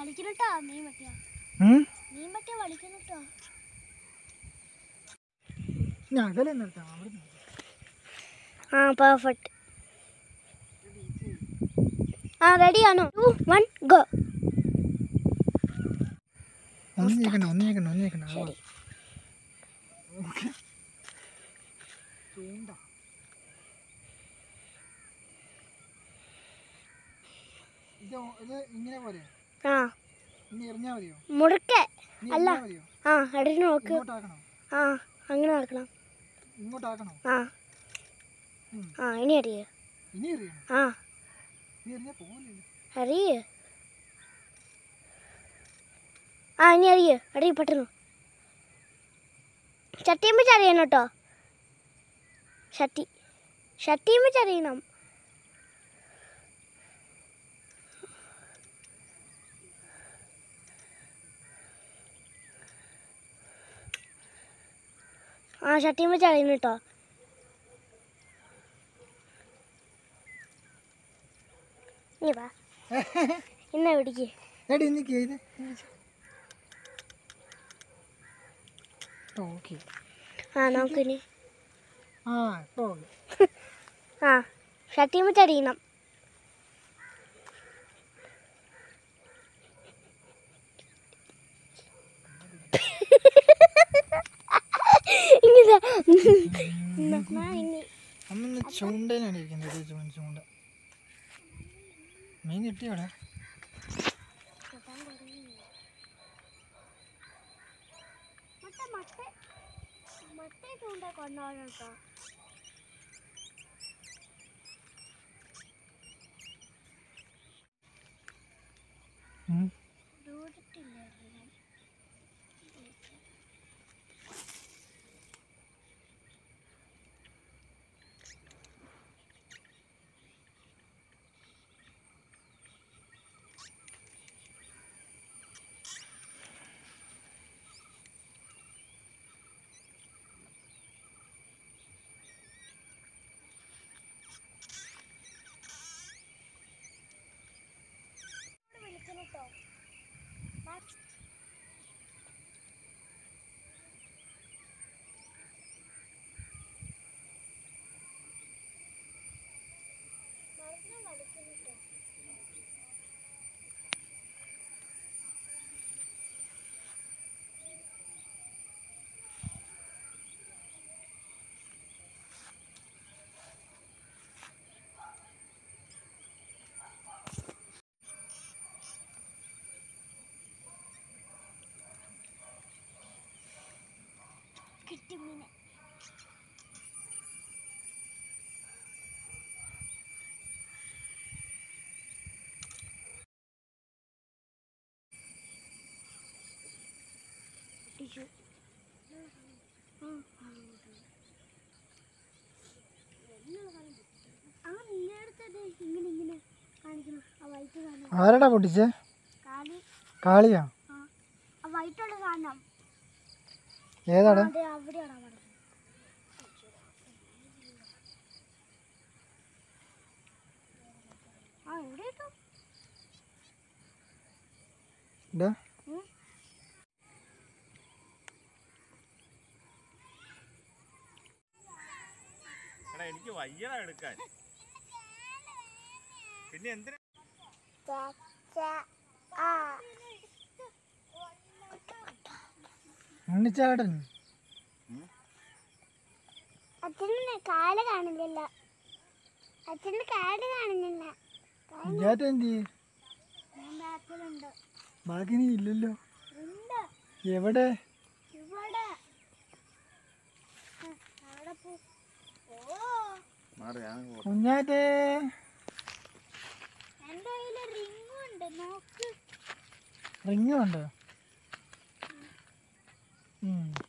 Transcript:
കളിക്കണട്ടോ മീൻ പറ്റിയ ഉം? മീൻ പറ്റിയ കളിക്കണട്ടോ ഞാൻ അകലെ നിർത്താം അവിടെ നിർത്താം. ആ പെർഫെക്റ്റ് ആ റെഡിയാണോ ടു വൺ ഗോ ഒന്ന് ഞെക്കണ്ട ഒന്ന് ഞെക്കണ്ട ഒന്ന് ഞെക്കണ്ട ആ, ശരി ഓക്കെ ചൂണ്ട ഇത് ഓ- ഇത് ഇങ്ങനെ പോലെ ആ ഇനി എറിഞ്ഞാ മതിയോ മുറുക്കെ ഇനി അല്ല. എറിഞ്ഞാ മതിയോ ആ എടീന് നോക്ക് ഇങ്ങോട്ടാക്കണോ ആ അങ്ങനെ നടക്കണം ഇങ്ങോട്ടാക്കണോ ആ ഉം. ആ ഇനി അറിയ ഇനി എറിയണം ആ ഇനി എറിഞ്ഞാ പോകില്ലേ അറിയ ആ ഇനി അറിയ അറിയ പെട്ടെന്ന് ചട്ടിയും വെച്ച് അറിയണം കേട്ടോ ഷട്ടി ഷട്ടിയും വെച്ച് അറിയണം ആ ഷട്ടിയും വെച്ച് അറിയണം കേട്ടോ ഇനി വാ ഇന്ന പിടിക്ക് എടി നിക്ക് ഇത് ഓക്കെ ആ നോക്കിനി ആ ഇപ്പോൾ ഓക്കെ ആ ഷട്ടിയും വെച്ച് അറിയണം ഇങ്ങനെ ഇനി അമ്മ ചൂണ്ടയിലാണ് ഇരിക്കുന്നത് ഇത് ചൂണ്ട ചൂണ്ട മീൻ കിട്ടിയോടെ മറ്റേ മറ്റേ മറ്റേ ചൂണ്ട കൊണ്ടുപോകണം കേട്ടോ ഉം. ദൂരത്തില്ലായിരുന്നു വിളിക്കണം കേട്ടോ കിട്ടി മീനെ ടിഷ്യൂ ആ നിന്റെ അടുത്തത് ഇങ്ങനെ ഇങ്ങനെ കാണിക്കണം ആ വൈറ്റ് സാധനം ആരടാ പൊട്ടിച്ചേ കാലി കാളിയാ ആ ആ വൈറ്റുള്ള സാധനം ഏതാടാ അതെ അവിടെയാണ് അവിടെ ആ എവിടെ ഇട്ടു ഇടാ ഉം. എടാ എനിക്ക് വയ്യടാ എടുക്കാൻ പിന്നെ എന്തിനാ ഉണ്ണിച്ചാടൻ അച്ഛന് കാല് കാണുന്നില്ല അച്ഛന് കാല് കാണുന്നില്ല ഇല്ലാത്ത എന്ത് ചെയ്യ്? ഞാൻ ബാക്കിലുണ്ട് ബാക്കി നീ ഇല്ലല്ലോ ഉണ്ട് എവിടെ ഇവിടെ ആ, അവിടെ പോ ഓ മാറി ഞാൻ പോ- കുഞ്ഞാറ്റേ എൻ്റെ കയ്യിൽ റിംഗും ഉണ്ട് നോക്ക് റിങ്ങും ഉണ്ടോ ഉം.